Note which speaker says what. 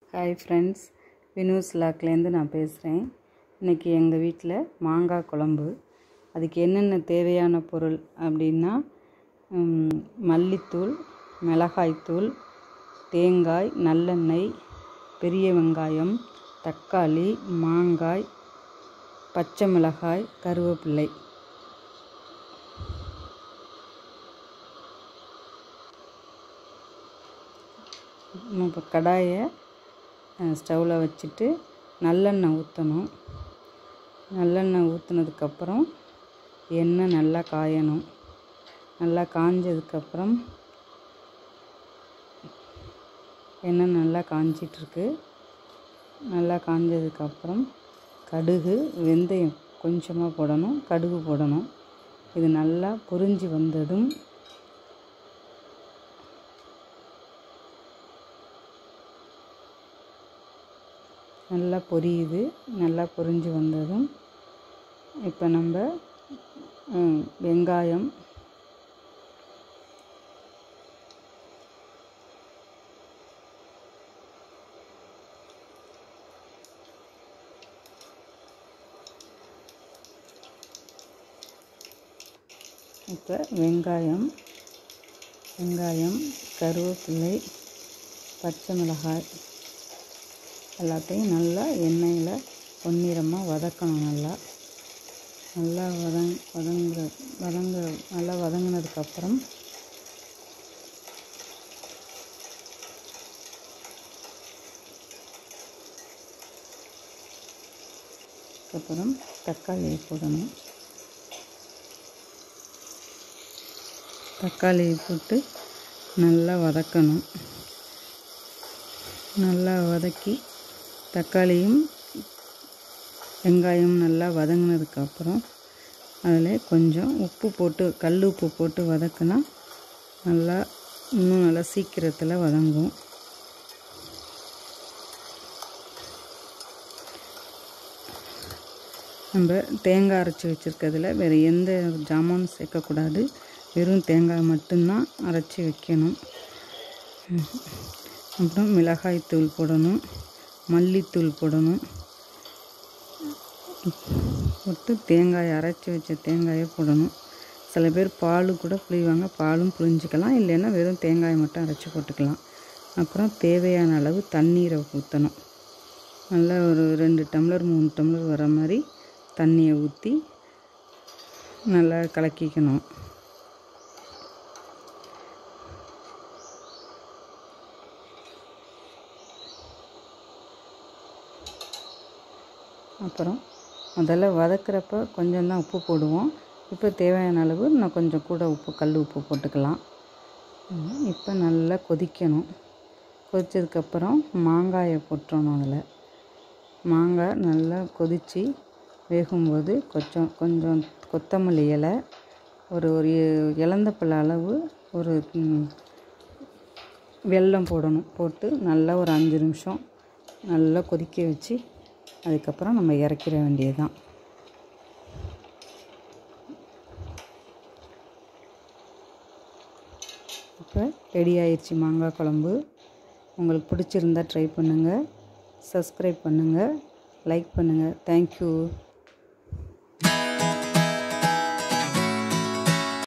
Speaker 1: hi friends வினூஸ் லாக்லேருந்து நான் பேசுகிறேன் இன்றைக்கி எங்கள் வீட்டில் மாங்காய் குழம்பு அதுக்கு என்னென்ன தேவையான பொருள் அப்படின்னா ம், மல்லித்தூள் மிளகாய்த்தூள் தேங்காய் நல்லெண்ணெய் பெரிய வெங்காயம் தக்காளி மாங்காய் பச்சை மிளகாய் கருவேப்பிள்ளை நம்ம இப்போ கடாயை ஸ்டவ்வில் வச்சுட்டு நல்லெண்ணெய் ஊற்றணும் நல்லெண்ணெய் ஊற்றுனதுக்கப்புறம் எண்ணெய் நல்லா காயணும் நல்லா காஞ்சதுக்கப்புறம் எண்ணெய் நல்லா காஞ்சிட்ருக்கு நல்லா காஞ்சதுக்கப்புறம் கடுகு வெந்தயம் கொஞ்சமாக போடணும் கடுகு போடணும் இது நல்லா பொரிஞ்சு வந்ததும் நல்லா பொரியுது நல்லா பொரிஞ்சு வந்ததும் இப்போ நம்ம ம், வெங்காயம் இப்போ வெங்காயம் வெங்காயம் கருவேப்பிள்ளை பச்சை மிளகாய் எல்லாத்தையும் நல்லா எண்ணெயில் பொன்னிறமாக வதக்கணும் நல்லா நல்லா வதங் வதங்க வதங்க நல்லா வதங்கினதுக்கப்புறம் அப்புறம் தக்காளியை போடணும் தக்காளியை போட்டு நல்லா வதக்கணும் நல்லா வதக்கி தக்காளியும் வெங்காயம் நல்லா வதங்கினதுக்கப்புறம் அதில் கொஞ்சம் உப்பு போட்டு கல் உப்பு போட்டு வதக்குனா நல்லா இன்னும் நல்லா சீக்கிரத்தில் வதங்கும் நம்ம தேங்காய் அரைச்சி வச்சுருக்கிறதுல வேறு எந்த ஜாமானும் சேர்க்கக்கூடாது வெறும் தேங்காய் மட்டும்தான் அரைச்சி வைக்கணும் அப்புறம் மிளகாய்த்தூள் போடணும் மல்லித்தூள் போடணும் போட்டு தேங்காய் அரைச்சி வச்ச தேங்காயை போடணும் சில பேர் பால் கூட புளிவாங்க பாலும் புளிஞ்சிக்கலாம் இல்லைன்னா வெறும் தேங்காயை மட்டும் அரைச்சி போட்டுக்கலாம் அப்புறம் தேவையான அளவு தண்ணீரை ஊற்றணும் நல்லா ஒரு ரெண்டு டம்ளர் மூணு டம்ளர் வர மாதிரி தண்ணியை ஊற்றி நல்லா கலக்கிக்கணும் அப்புறம் முதல்ல வதக்கிறப்ப கொஞ்சம் தான் உப்பு போடுவோம் இப்போ தேவையான அளவு நான் கொஞ்சம் கூட உப்பு கல் உப்பு போட்டுக்கலாம் ம், இப்போ நல்லா கொதிக்கணும் கொதிச்சதுக்கப்புறம் மாங்காயை போட்டுறணும் அதில் மாங்காய் நல்லா கொதித்து வேகும்போது கொஞ்சம் கொஞ்சம் கொத்தமல்லி இலை ஒரு ஒரு இலந்தப்பழ அளவு ஒரு ம், வெல்லம் போடணும் போட்டு நல்லா ஒரு அஞ்சு நிமிஷம் நல்லா கொதிக்க வச்சு அதுக்கப்புறம் நம்ம இறக்கிற வேண்டியது தான் இப்போ ரெடி ஆயிடுச்சு மாங்காய் குழம்பு உங்களுக்கு பிடிச்சிருந்தா ட்ரை பண்ணுங்கள் சப்ஸ்கிரைப் பண்ணுங்கள் லைக் பண்ணுங்கள் தேங்க்யூ